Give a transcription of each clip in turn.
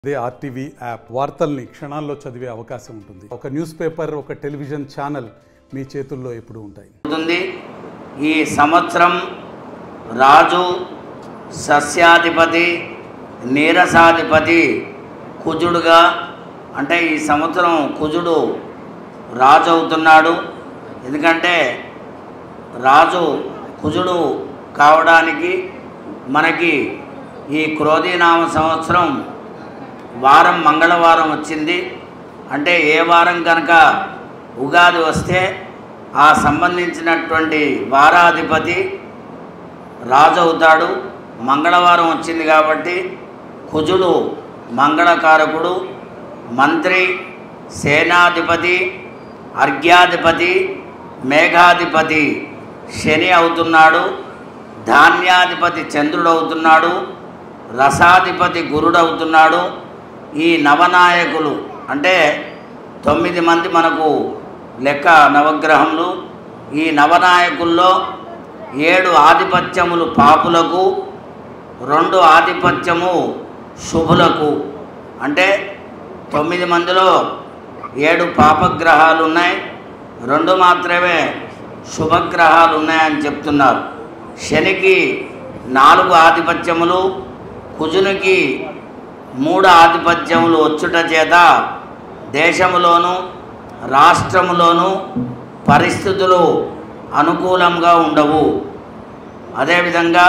అదే RTV app వార్తల్ని క్షణాల్లో చదివే అవకాశం ఉంటుంది ఒక న్యూస్ పేపర్ ఒక టెలివిజన్ ఛానల్ మీ చేతుల్లో ఎప్పుడూ ఉంటాయి అవుతుంది ఈ సంవత్సరం రాజు సస్యాధిపతి నీరసాధిపతి కుజుడుగా అంటే ఈ సంవత్సరం కుజుడు రాజు అవుతున్నాడు ఎందుకంటే రాజు కుజుడు కావడానికి మనకి ఈ క్రోధీనామ సంవత్సరం వారం మంగళవారం వచ్చింది అంటే ఏ వారం కనుక ఉగాది వస్తే ఆ సంబంధించినటువంటి వారాధిపతి రాజు అవుతాడు మంగళవారం వచ్చింది కాబట్టి కుజుడు మంగళకారకుడు మంత్రి సేనాధిపతి అర్ఘ్యాధిపతి మేఘాధిపతి శని అవుతున్నాడు ధాన్యాధిపతి చంద్రుడు అవుతున్నాడు రసాధిపతి గురుడు అవుతున్నాడు ఈ నవనాయకులు అంటే తొమ్మిది మంది మనకు లెక్క నవగ్రహములు ఈ నవనాయకుల్లో ఏడు ఆధిపత్యములు పాపులకు రెండు ఆధిపత్యము శుభులకు అంటే తొమ్మిది మందిలో ఏడు పాపగ్రహాలు ఉన్నాయి రెండు మాత్రమే శుభగ్రహాలు ఉన్నాయని చెప్తున్నారు శనికి నాలుగు ఆధిపత్యములు కుజునికి మూడు ఆధిపత్యములు వచ్చుట చేత దేశములోను రాష్ట్రములోను పరిస్థితులు అనుకూలంగా ఉండవు అదేవిధంగా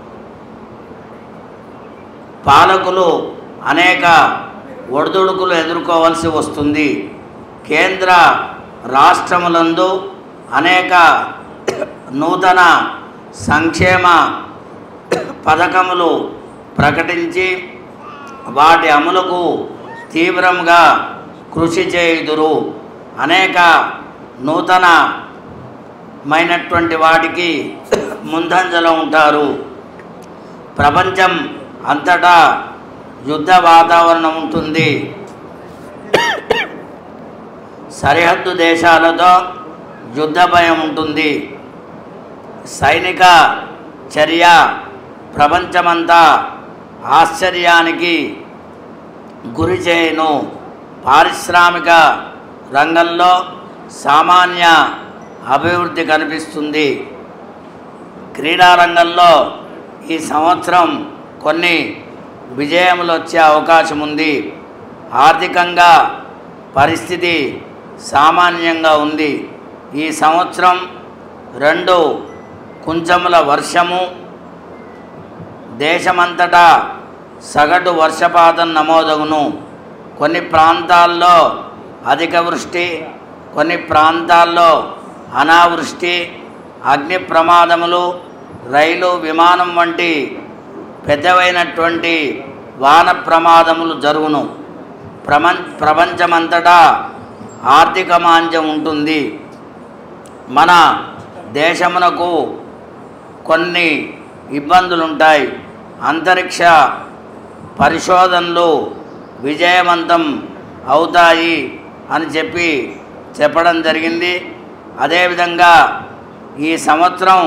పాలకులు అనేక ఒడిదుడుకులు ఎదుర్కోవాల్సి వస్తుంది కేంద్ర రాష్ట్రములందు అనేక నూతన సంక్షేమ పథకములు ప్రకటించి వాటి అమలుకు తీవ్రంగా కృషి చేయుదురు అనేక నూతనమైనటువంటి వాటికి ముందంజలో ఉంటారు ప్రపంచం అంతటా యుద్ధ వాతావరణం ఉంటుంది సరిహద్దు దేశాలతో యుద్ధ భయం ఉంటుంది సైనిక చర్య ప్రపంచమంతా ఆశ్చర్యానికి గురి చేయను పారిశ్రామిక రంగంలో సామాన్య అభివృద్ధి కనిపిస్తుంది క్రీడా రంగంలో ఈ సంవత్సరం కొన్ని విజయములు వచ్చే అవకాశం ఉంది ఆర్థికంగా పరిస్థితి సామాన్యంగా ఉంది ఈ సంవత్సరం రెండు కుంచముల వర్షము దేశమంతటా సగటు వర్షపాతం నమోదగును కొన్ని ప్రాంతాల్లో అధిక వృష్టి కొన్ని ప్రాంతాల్లో అనావృష్టి అగ్ని ప్రమాదములు రైలు విమానం వంటి పెద్దవైనటువంటి వాన ప్రమాదములు జరుగును ప్రపంచ ప్రపంచమంతటా ఆర్థిక మాంద్యం ఉంటుంది మన దేశమునకు కొన్ని ఇబ్బందులు ఉంటాయి అంతరిక్ష పరిశోధనలు విజయవంతం అవుతాయి అని చెప్పి చెప్పడం జరిగింది అదేవిధంగా ఈ సంవత్సరం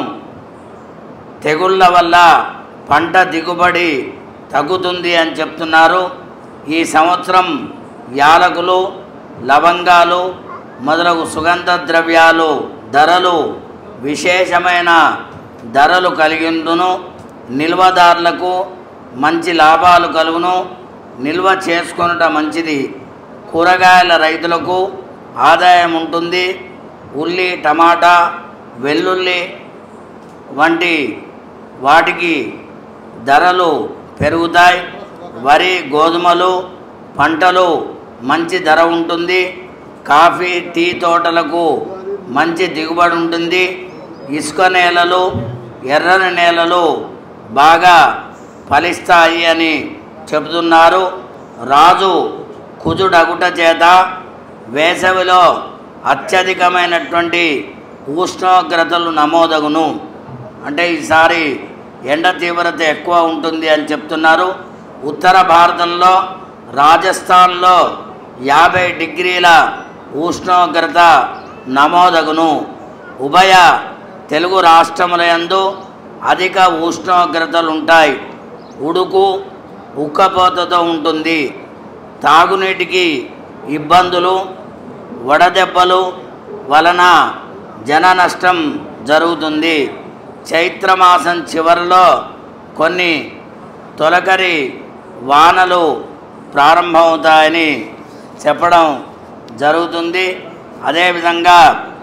తెగుళ్ళ వల్ల పంట దిగుబడి తగ్గుతుంది అని చెప్తున్నారు ఈ సంవత్సరం యాలకులు లవంగాలు మొదలగు సుగంధ ద్రవ్యాలు ధరలు విశేషమైన ధరలు కలిగిందును నిల్వదారులకు మంచి లాభాలు కలుగును నిల్వ చేసుకొనుట మంచిది కూరగాయల రైతులకు ఆదాయం ఉంటుంది ఉల్లి టమాటా వెల్లుల్లి వంటి వాటికి ధరలు పెరుగుతాయి వరి గోధుమలు పంటలు మంచి ధర ఉంటుంది కాఫీ టీ తోటలకు మంచి దిగుబడి ఉంటుంది ఇసుక నేలలు ఎర్రని నేలలు బాగా ఫలిస్తాయి అని చెబుతున్నారు రాజు కుజుడగుట చేత వేసవిలో అత్యధికమైనటువంటి ఉష్ణోగ్రతలు నమోదగును అంటే ఈసారి ఎండ తీవ్రత ఎక్కువ ఉంటుంది అని చెప్తున్నారు ఉత్తర భారతంలో రాజస్థాన్లో యాభై డిగ్రీల ఉష్ణోగ్రత నమోదగును ఉభయ తెలుగు రాష్ట్రముల యందు అధిక ఉష్ణోగ్రతలు ఉంటాయి ఉడుకు ఉక్కపోతతో ఉంటుంది తాగునీటికి ఇబ్బందులు వడదెబ్బలు వలన జన నష్టం జరుగుతుంది చైత్రమాసం చివరిలో కొన్ని తొలకరి వానలు ప్రారంభమవుతాయని చెప్పడం జరుగుతుంది అదేవిధంగా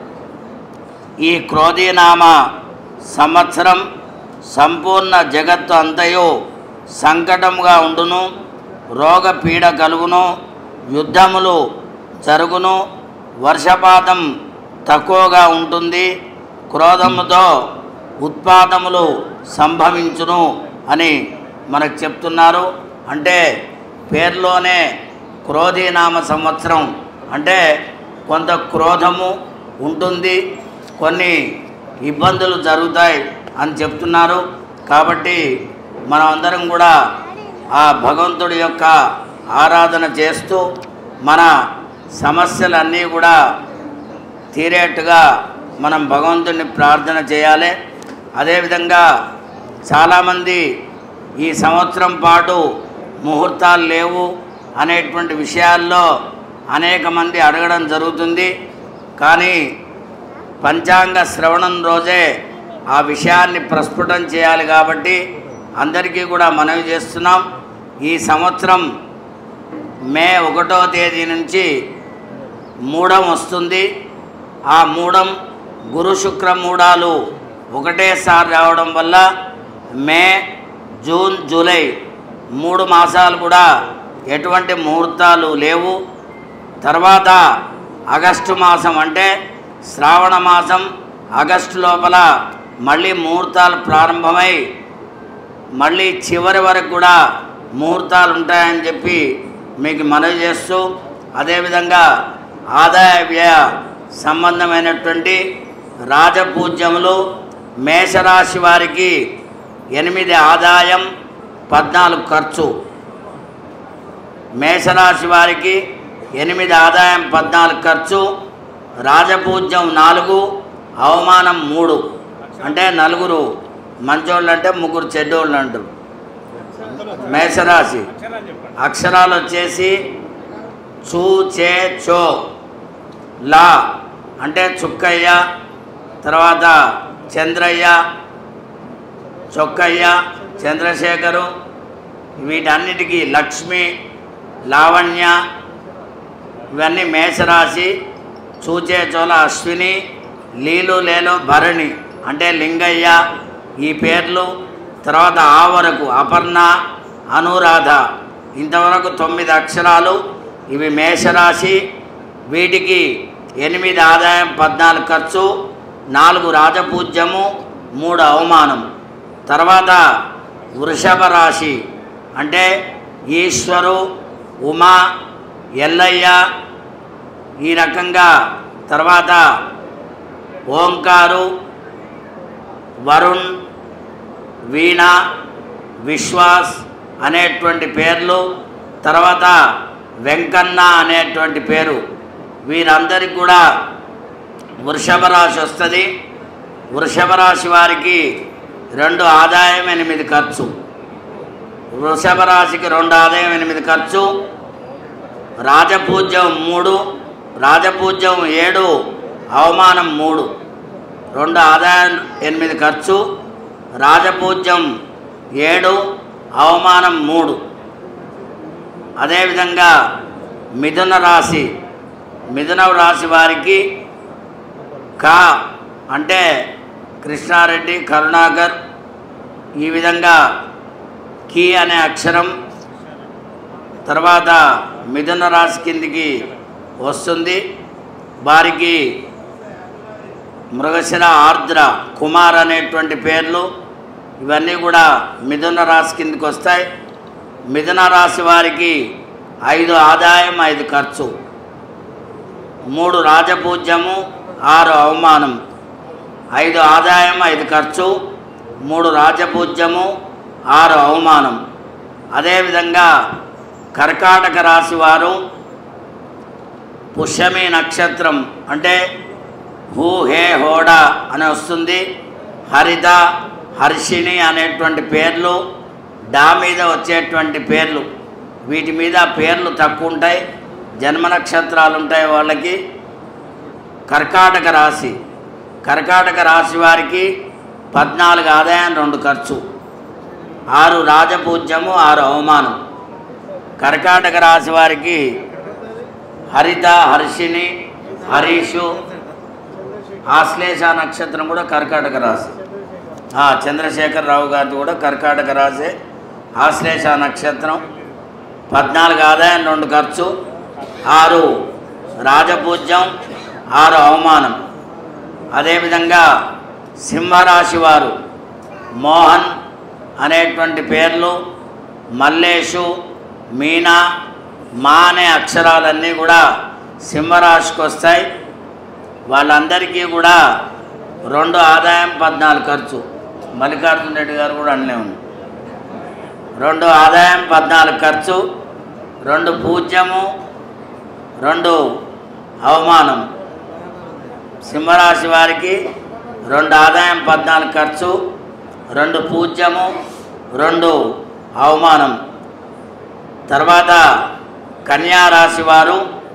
ఈ క్రోధీనామ సంవత్సరం సంపూర్ణ జగత్తు అంతయు సంకటముగా ఉండును రోగ పీడ కలుగును యుద్ధములు జరుగును వర్షపాతం తక్కువగా ఉంటుంది క్రోధముతో ఉత్పాదములు సంభవించును అని మనకు చెప్తున్నారు అంటే పేర్లోనే క్రోధీనామ సంవత్సరం అంటే కొంత క్రోధము ఉంటుంది కొన్ని ఇబ్బందులు జరుగుతాయి అని చెప్తున్నారు కాబట్టి మనం అందరం కూడా ఆ భగవంతుడి యొక్క ఆరాధన చేస్తూ మన సమస్యలన్నీ కూడా తీరేట్టుగా మనం భగవంతుడిని ప్రార్థన చేయాలి అదేవిధంగా చాలామంది ఈ సంవత్సరం పాటు ముహూర్తాలు లేవు అనేటువంటి విషయాల్లో అనేక మంది అడగడం జరుగుతుంది కానీ పంచాంగ శ్రవణం రోజే ఆ విషయాన్ని ప్రస్ఫుటం చేయాలి కాబట్టి అందరికీ కూడా మనవి చేస్తున్నాం ఈ సంవత్సరం మే ఒకటో తేదీ నుంచి మూడం వస్తుంది ఆ మూడం గురు శుక్ర మూడాలు ఒకటేసారి రావడం వల్ల మే జూన్ జూలై మూడు మాసాలు కూడా ఎటువంటి ముహూర్తాలు లేవు తర్వాత ఆగస్టు మాసం అంటే శ్రావణ మాసం ఆగస్టు లోపల మళ్ళీ ముహూర్తాలు ప్రారంభమై మళ్ళీ చివరి వరకు కూడా ముహూర్తాలు ఉంటాయని చెప్పి మీకు మనవి చేస్తూ అదేవిధంగా ఆదాయ వ్యయ సంబంధమైనటువంటి రాజపూజ్యములు మేషరాశి వారికి ఎనిమిది ఆదాయం పద్నాలుగు ఖర్చు మేషరాశి వారికి ఎనిమిది ఆదాయం పద్నాలుగు ఖర్చు రాజపూజ్యం నాలుగు అవమానం మూడు అంటే నలుగురు మంచోళ్ళు అంటే ముగ్గురు చెడ్డోళ్ళు అంటారు మేషరాశి అక్షరాలు వచ్చేసి చూ చే చో లా అంటే చుక్కయ్య తర్వాత చంద్రయ్య చొక్కయ్య చంద్రశేఖరు వీటన్నిటికీ లక్ష్మి లావణ్య ఇవన్నీ మేషరాశి చూచే చోళ అశ్విని లీలు లేలు భరణి అంటే లింగయ్య ఈ పేర్లు తర్వాత ఆ వరకు అపర్ణ అనురాధ ఇంతవరకు తొమ్మిది అక్షరాలు ఇవి మేషరాశి వీటికి ఎనిమిది ఆదాయం పద్నాలుగు ఖర్చు నాలుగు రాజపూజ్యము మూడు అవమానం తర్వాత వృషభ రాశి అంటే ఈశ్వరు ఉమా ఎల్లయ్య ఈ రకంగా తర్వాత ఓంకారు వరుణ్ వీణ విశ్వాస్ అనేటువంటి పేర్లు తర్వాత వెంకన్న అనేటువంటి పేరు వీరందరికి కూడా వృషభ రాశి వస్తుంది వృషభ రాశి వారికి రెండు ఆదాయం ఎనిమిది ఖర్చు వృషభ రాశికి రెండు ఆదాయం ఎనిమిది ఖర్చు రాజపూజ్యం మూడు రాజపూజ్యం ఏడు అవమానం మూడు రెండు ఆదాయం ఎనిమిది ఖర్చు రాజపూజ్యం ఏడు అవమానం మూడు అదేవిధంగా మిథున రాశి మిథున రాశి వారికి కా అంటే కృష్ణారెడ్డి కరుణాకర్ ఈ విధంగా కీ అనే అక్షరం తర్వాత మిథున రాశి కిందికి వస్తుంది వారికి మృగశిర ఆర్ద్ర కుమార్ అనేటువంటి పేర్లు ఇవన్నీ కూడా మిథున రాశి కిందికి వస్తాయి మిథున రాశి వారికి ఐదు ఆదాయం ఐదు ఖర్చు మూడు రాజపూజ్యము ఆరు అవమానం ఐదు ఆదాయం ఐదు ఖర్చు మూడు రాజపూజ్యము ఆరు అవమానం అదేవిధంగా కర్కాటక రాశి వారు పుష్యమి నక్షత్రం అంటే హూ హే హోడా అని వస్తుంది హరిత హర్షిణి అనేటువంటి పేర్లు డా మీద వచ్చేటువంటి పేర్లు వీటి మీద పేర్లు తక్కువ ఉంటాయి జన్మ నక్షత్రాలు ఉంటాయి వాళ్ళకి కర్కాటక రాశి కర్కాటక రాశి వారికి పద్నాలుగు ఆదాయం రెండు ఖర్చు ఆరు రాజపూజ్యము ఆరు అవమానం కర్కాటక రాశి వారికి హరిత హర్షిని హరీషు ఆశ్లేష నక్షత్రం కూడా కర్కాటక రాశి ఆ, చంద్రశేఖరరావు గారిది కూడా కర్కాటక రాశి ఆశ్లేష నక్షత్రం పద్నాలుగు ఆదాయం రెండు ఖర్చు ఆరు రాజపూజ్యం ఆరు అవమానం అదేవిధంగా సింహరాశి వారు మోహన్ అనేటువంటి పేర్లు మల్లేషు మీనా మా అనే అక్షరాలన్నీ కూడా సింహరాశికి వస్తాయి వాళ్ళందరికీ కూడా రెండు ఆదాయం పద్నాలుగు ఖర్చు మల్లికార్జున రెడ్డి గారు కూడా అన్నీ ఉంది రెండు ఆదాయం పద్నాలుగు ఖర్చు రెండు పూజ్యము రెండు అవమానం సింహరాశి వారికి రెండు ఆదాయం పద్నాలుగు ఖర్చు రెండు పూజ్యము రెండు అవమానం తర్వాత కన్యా రాశి వారు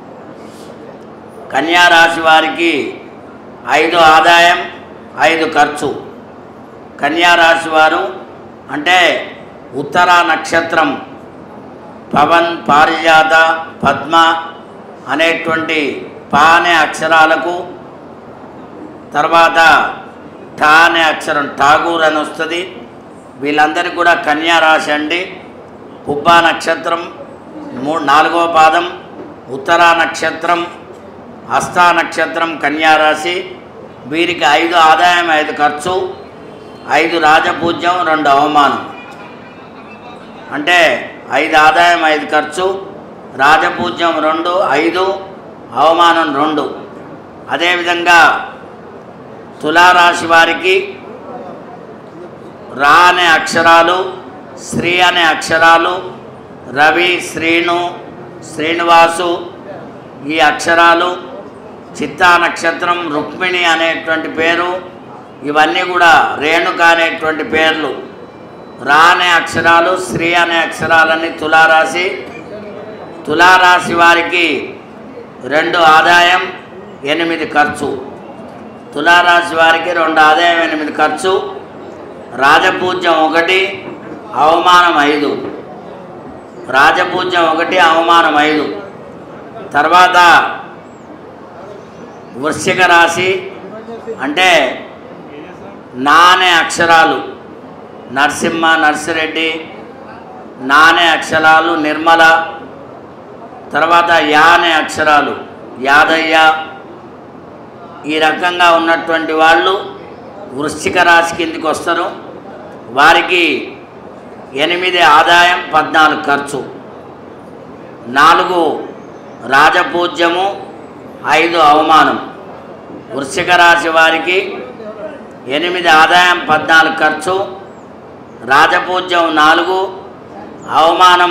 కన్యా రాశి వారికి ఐదు ఆదాయం ఐదు ఖర్చు కన్యా రాశి వారు అంటే ఉత్తర నక్షత్రం పవన్ పారిజాత పద్మ అనేటువంటి పా అనే అక్షరాలకు తర్వాత టా అనే అక్షరం ఠాగూర్ అని వస్తుంది వీళ్ళందరికీ కూడా కన్యా రాశి అండి పుబ్బా నక్షత్రం మూడు నాలుగవ పాదం ఉత్తరా నక్షత్రం హస్తా నక్షత్రం కన్యా రాశి వీరికి ఐదు ఆదాయం ఐదు ఖర్చు ఐదు రాజపూజ్యం రెండు అవమానం అంటే ఐదు ఆదాయం ఐదు ఖర్చు రాజపూజ్యం రెండు ఐదు అవమానం రెండు అదేవిధంగా తులారాశి వారికి రా అనే అక్షరాలు శ్రీ అనే అక్షరాలు రవి శ్రీను శ్రీనివాసు ఈ అక్షరాలు చిత్తా నక్షత్రం రుక్మిణి అనేటువంటి పేరు ఇవన్నీ కూడా రేణుక అనేటువంటి పేర్లు రా అనే అక్షరాలు శ్రీ అనే అక్షరాలన్నీ తులారాశి తులారాశి వారికి రెండు ఆదాయం ఎనిమిది ఖర్చు తులారాశి వారికి రెండు ఆదాయం ఎనిమిది ఖర్చు రాజపూజ్యం ఒకటి అవమానం ఐదు రాజపూజ్యం ఒకటి అవమానం ఐదు తర్వాత వృశ్చిక రాశి అంటే నా అనే అక్షరాలు నరసింహ నర్సిరెడ్డి నా అనే అక్షరాలు నిర్మల తర్వాత యా అనే అక్షరాలు యాదయ్య ఈ రకంగా ఉన్నటువంటి వాళ్ళు వృశ్చిక రాశి కిందికి వస్తారు వారికి ఎనిమిది ఆదాయం పద్నాలుగు ఖర్చు నాలుగు రాజపూజ్యము ఐదు అవమానం వృశ్చిక రాశి వారికి ఎనిమిది ఆదాయం పద్నాలుగు ఖర్చు రాజపూజ్యం నాలుగు అవమానం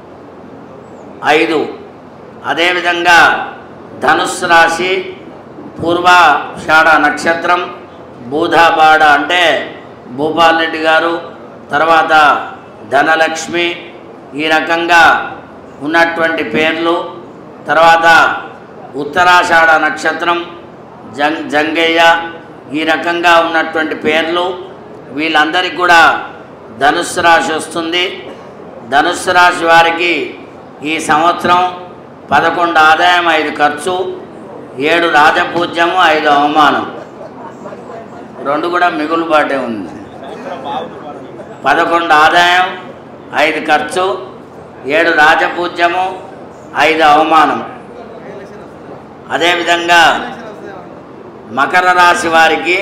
ఐదు అదేవిధంగా ధనుస్సు రాశి పూర్వాషాఢ నక్షత్రం బూధాబాడ అంటే భూపాల్ రెడ్డి గారు తర్వాత ధనలక్ష్మి ఈ రకంగా ఉన్నటువంటి పేర్లు తర్వాత ఉత్తరాషాఢ నక్షత్రం జంగ్ జంగయ్య ఈ రకంగా ఉన్నటువంటి పేర్లు వీళ్ళందరికీ కూడా ధనుస్సు రాశి వస్తుంది ధనుస్సు రాశి వారికి ఈ సంవత్సరం పదకొండు ఆదాయం ఐదు ఖర్చు ఏడు రాజపూజ్యము ఐదు అవమానం రెండు కూడా మిగులుబాటే ఉంది పదకొండు ఆదాయం ఐదు ఖర్చు ఏడు రాజపూజ్యము ఐదు అవమానం అదేవిధంగా మకర రాశి వారికి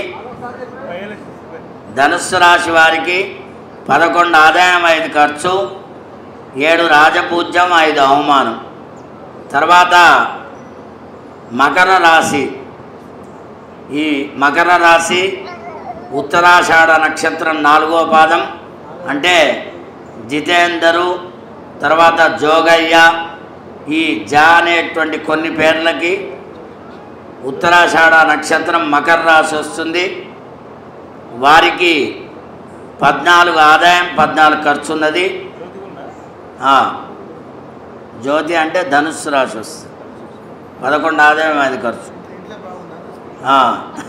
ధనుస్సు రాశి వారికి పదకొండు ఆదాయం ఐదు ఖర్చు ఏడు రాజపూజ్యం ఐదు అవమానం తర్వాత మకర రాశి ఈ మకర రాశి ఉత్తరాషాఢ నక్షత్రం నాలుగో పాదం అంటే జితేందరు తర్వాత జోగయ్య ఈ జా అనేటువంటి కొన్ని పేర్లకి ఉత్తరాషాఢ నక్షత్రం మకర రాశి వస్తుంది వారికి పద్నాలుగు ఆదాయం పద్నాలుగు ఖర్చు ఉన్నది ఆ, జ్యోతి అంటే ధనుస్సు రాశి వస్తుంది పదకొండు ఆదాయం అది ఖర్చు ఆ.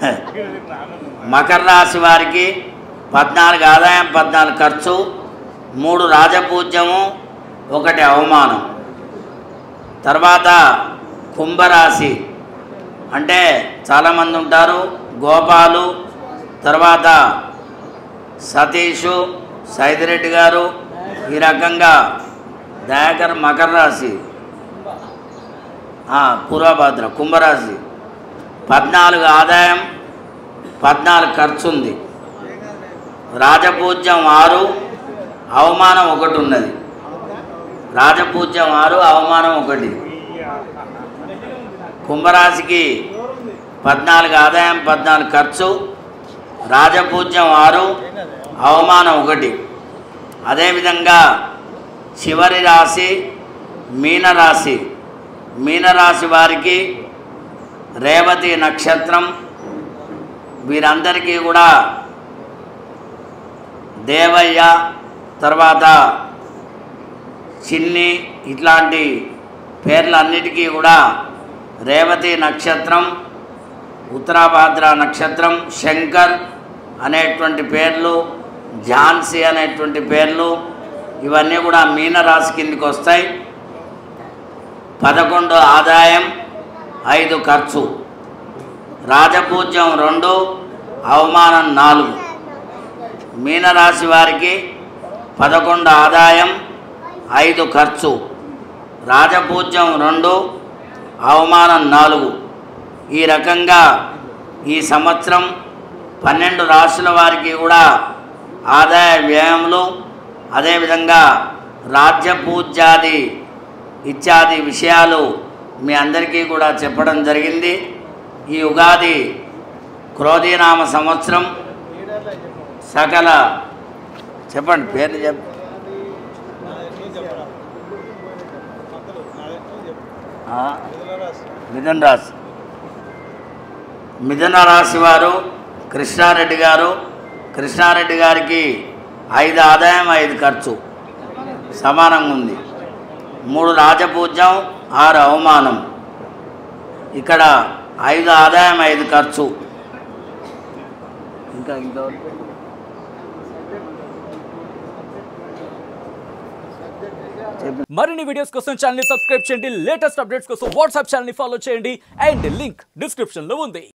మకర రాశి వారికి పద్నాలుగు ఆదాయం పద్నాలుగు ఖర్చు మూడు రాజపూజ్యము ఒకటి అవమానం తర్వాత కుంభరాశి అంటే చాలామంది ఉంటారు గోపాలు తర్వాత సతీషు సైదిరెడ్డి గారు ఈ రకంగా దయాకర్ మకర రాశి ఆ, పూర్వభద్ర కుంభరాశి పద్నాలుగు ఆదాయం పద్నాలుగు ఖర్చు ఉంది రాజపూజ్యం ఆరు అవమానం ఒకటి ఉన్నది రాజపూజ్యం ఆరు అవమానం ఒకటి కుంభరాశికి పద్నాలుగు ఆదాయం పద్నాలుగు ఖర్చు రాజపూజ్యం ఆరు అవమానం ఒకటి అదేవిధంగా చివరి రాశి మీనరాశి మీనరాశి వారికి రేవతి నక్షత్రం వీరందరికీ కూడా దేవయ్య తర్వాత చిన్ని ఇట్లాంటి పేర్లన్నిటికీ కూడా రేవతి నక్షత్రం ఉత్తరాభాద్ర నక్షత్రం శంకర్ అనేటువంటి పేర్లు ఝాన్సీ అనేటువంటి పేర్లు ఇవన్నీ కూడా మీనరాశి కిందికి వస్తాయి పదకొండు ఆదాయం ఐదు ఖర్చు రాజపూజ్యం రెండు అవమానం నాలుగు మీనరాశి వారికి పదకొండు ఆదాయం ఐదు ఖర్చు రాజపూజ్యం రెండు అవమానం నాలుగు ఈ రకంగా ఈ సంవత్సరం పన్నెండు రాశుల వారికి కూడా ఆదాయ వ్యయములు అదేవిధంగా రాజ్య పూజ్యాది ఇత్యాది విషయాలు మీ అందరికీ కూడా చెప్పడం జరిగింది ఈ ఉగాది క్రోధీనామ సంవత్సరం సకల చెప్పండి పేర్లు చెప్ప ఆ, మిథున రాశి మిథున రాశి వారు కృష్ణారెడ్డి గారు కృష్ణారెడ్డి గారికి ఐదు ఆదాయం ఐదు ఖర్చు సమానంగా ఉంది మూడు రాజపూజ్యం ఆరు అవమానం ఇక్కడ ఐదు ఆదాయం ఐదు ఖర్చు ఇంకా ఇంకా మరిన్ని వీడియోస్ కోసం ఛానల్ సబ్స్క్రైబ్ చేయండి లేటెస్ట్ అప్డేట్స్ కోసం వాట్సాప్ ఛానల్ ఫాలో చేయండి అండ్ లింక్ డిస్క్రిప్షన్ లో ఉంది